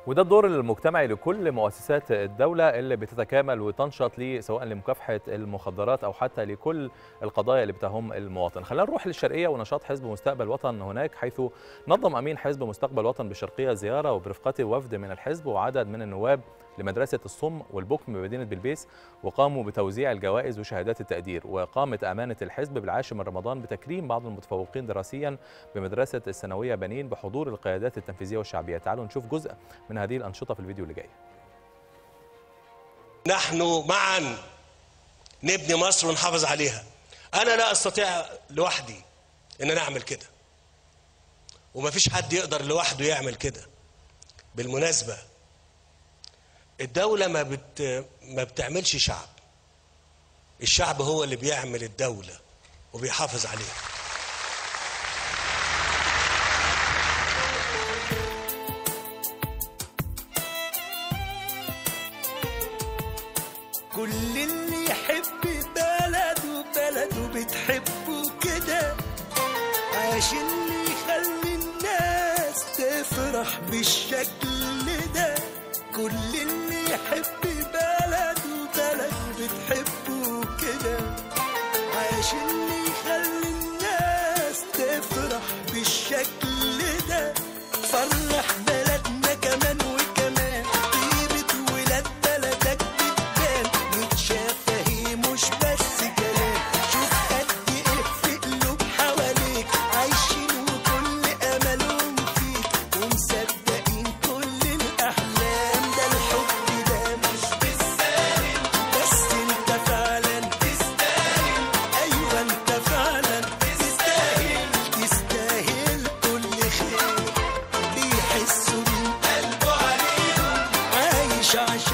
وده الدور المجتمعي لكل مؤسسات الدولة اللي بتتكامل وتنشط ليه سواء لمكافحة المخدرات أو حتى لكل القضايا اللي بتهم المواطن خلينا نروح للشرقية ونشاط حزب مستقبل وطن هناك حيث نظم أمين حزب مستقبل وطن بالشرقية زيارة وبرفقته وفد من الحزب وعدد من النواب لمدرسة الصم والبكم بمدينة بلبيس وقاموا بتوزيع الجوائز وشهادات التقدير وقامت أمانة الحزب بالعاشر من رمضان بتكريم بعض المتفوقين دراسيا بمدرسة الثانوية بنين بحضور القيادات التنفيذية والشعبية تعالوا نشوف جزء من هذه الأنشطة في الفيديو اللي جاي نحن معا نبني مصر ونحافظ عليها انا لا استطيع لوحدي ان انا اعمل كده ومفيش حد يقدر لوحده يعمل كده بالمناسبه الدوله ما بت ما بتعملش شعب الشعب هو اللي بيعمل الدوله وبيحافظ عليها كل اللي يحب بلده بلده بتحبه كده عشان اللي يخلي الناس تفرح بالشكل ده كل اللي يحب بلده بلده بتحبه كده عشان اللي يخلي الناس تفرح بالشكل ده فرح بلدنا كمان وكمان طيبة ولاد بلدك بتبان متشافة هي مش بس كلام شوف قد ايه في قلوب حواليك عايشين وكل املهم فيك ومصدقين كل الاحلام ده الحب ده مش بالساهل بس انت فعلا تستاهل ايوه انت فعلا تستاهل تستاهل كل خير بيحسوا من قلبه عليهم عايش عشان